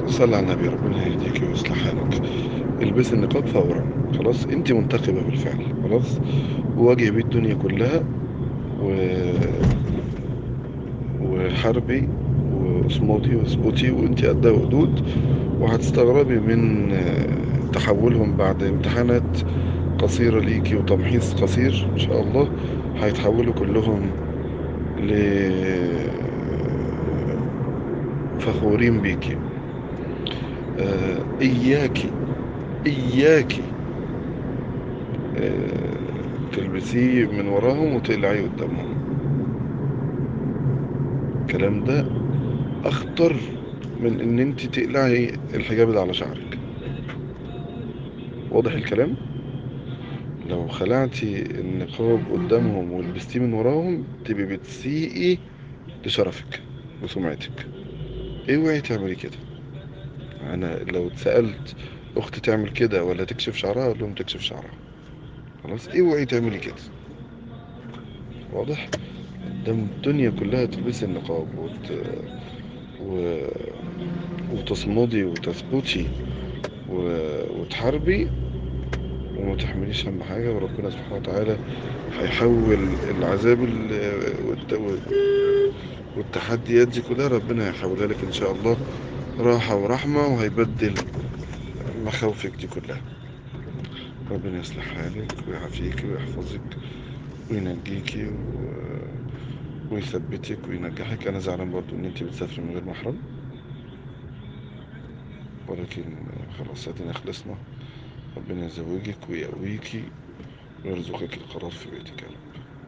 صلى على النبي ربنا يهديك ويصلح حالك البس النقاب فورا خلاص انت منتقبة بالفعل خلاص وواجهي بيه الدنيا كلها و... وحربي واصمتي واثبتي وانت قدها وقدود وهتستغربي من آه، تحولهم بعد امتحانات قصيرة ليكي وتمحيص قصير ان شاء الله هيتحولوا كلهم ل فخورين بيكي آه، إياكي إياكي آه، تلبسيه من وراهم وتقلعيه قدامهم الكلام ده أخطر من إن أنت تقلعي الحجاب ده على شعرك واضح الكلام لو خلعتي النقاب قدامهم ولبستيه من وراهم تبقي بتسيئي لشرفك وسمعتك اوعي تعملي كده انا لو اتسألت اختي تعمل كده ولا تكشف شعرها اقول لهم تكشف شعرها خلاص اوعي تعملي كده واضح قدام الدنيا كلها تلبسي النقاب وت... و... وتصمدي وتثبتي و... وتحاربي وما تحمليش هم حاجة وربنا سبحانه وتعالى هيحول العذاب ال... والت... والتحديات دي كلها ربنا هيحولها لك ان شاء الله راحة ورحمة وهيبدل مخاوفك دي كلها ربنا يصلح حالك ويعافيك ويحفظك وينجيك و... ويثبتك وينجحك انا زعلان برضو ان انت بتسافري من غير محرم ولكن خلاص ادينا خلصنا ربنا يزوجك ويقويك ويرزقك القرار في بيتك يا رب